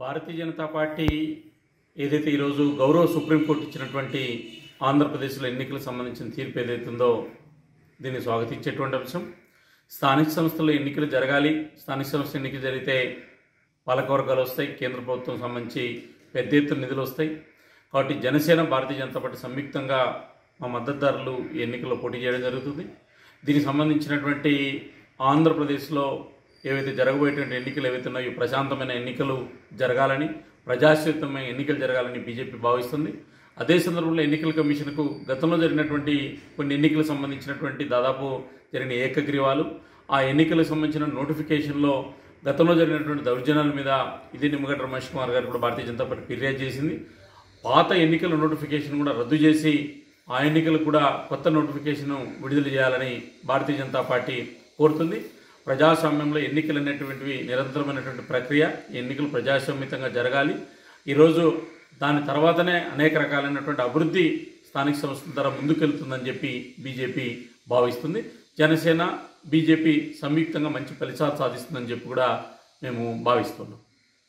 భారతీయ Janata party ఏదైతే ఈరోజు గౌరవ సుప్రీంకోర్టు ఇచ్చినటువంటి ఆంధ్రప్రదేశ్లో ఎన్నికలకు సంబంధించిన తీర్పు ఏదైతుందో దీన్ని స్వాగతించేటువంటి అంశం స్థానిక సంస్థల్లో ఎన్నికలు జరగాలి స్థానిక సంస్థ ఎన్నికలు జరిగితే పాలకవర్గాలు వస్తాయి కేంద్ర ప్రభుత్వం సంబంధించి పెద్ద ఎత్తున నిధులు వస్తాయి కాబట్టి జనసేన భారతీయ జనతా పార్టీ సంయుక్తంగా మా మద్దతుదారులు ఈ ఎన్నికల్లో పోటీ చేయడం జరుగుతుంది దీనికి సంబంధించినటువంటి ఆంధ్రప్రదేశ్లో ఏవైతే జరగబోయేటువంటి ఎన్నికలు ఏవైతే ఉన్నాయో ప్రశాంతమైన ఎన్నికలు జరగాలని ప్రజాస్వామ్యమైన ఎన్నికలు జరగాలని బీజేపీ భావిస్తుంది అదే సందర్భంలో ఎన్నికల కమిషన్కు గతంలో జరిగినటువంటి కొన్ని ఎన్నికలకు సంబంధించినటువంటి దాదాపు జరిగిన ఏకగ్రీవాలు ఆ ఎన్నికలకు సంబంధించిన నోటిఫికేషన్లో గతంలో జరిగినటువంటి దౌర్జన్యాల మీద ఇదే నిమ్మగడ్డ రమేష్ కుమార్ గారు కూడా భారతీయ జనతా పార్టీ ఫిర్యాదు చేసింది పాత ఎన్నికల నోటిఫికేషన్ కూడా రద్దు చేసి ఆ ఎన్నికలకు కూడా కొత్త నోటిఫికేషన్ విడుదల చేయాలని భారతీయ జనతా పార్టీ కోరుతుంది ప్రజాస్వామ్యంలో ఎన్నికలు అనేటువంటివి నిరంతరమైనటువంటి ప్రక్రియ ఈ ఎన్నికలు ప్రజాస్వామ్యతంగా జరగాలి ఈరోజు దాని తర్వాతనే అనేక రకాలైనటువంటి అభివృద్ధి స్థానిక సంస్థల ద్వారా ముందుకెళ్తుందని చెప్పి బీజేపీ భావిస్తుంది జనసేన బీజేపీ సంయుక్తంగా మంచి ఫలితాలు సాధిస్తుందని చెప్పి కూడా మేము భావిస్తున్నాం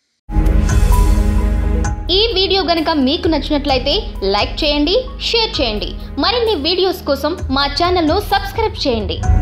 ఈ వీడియో గనుక మీకు నచ్చినట్లయితే లైక్ చేయండి షేర్ చేయండి మరిన్ని వీడియోస్ కోసం మా ఛానల్ను సబ్స్క్రైబ్ చేయండి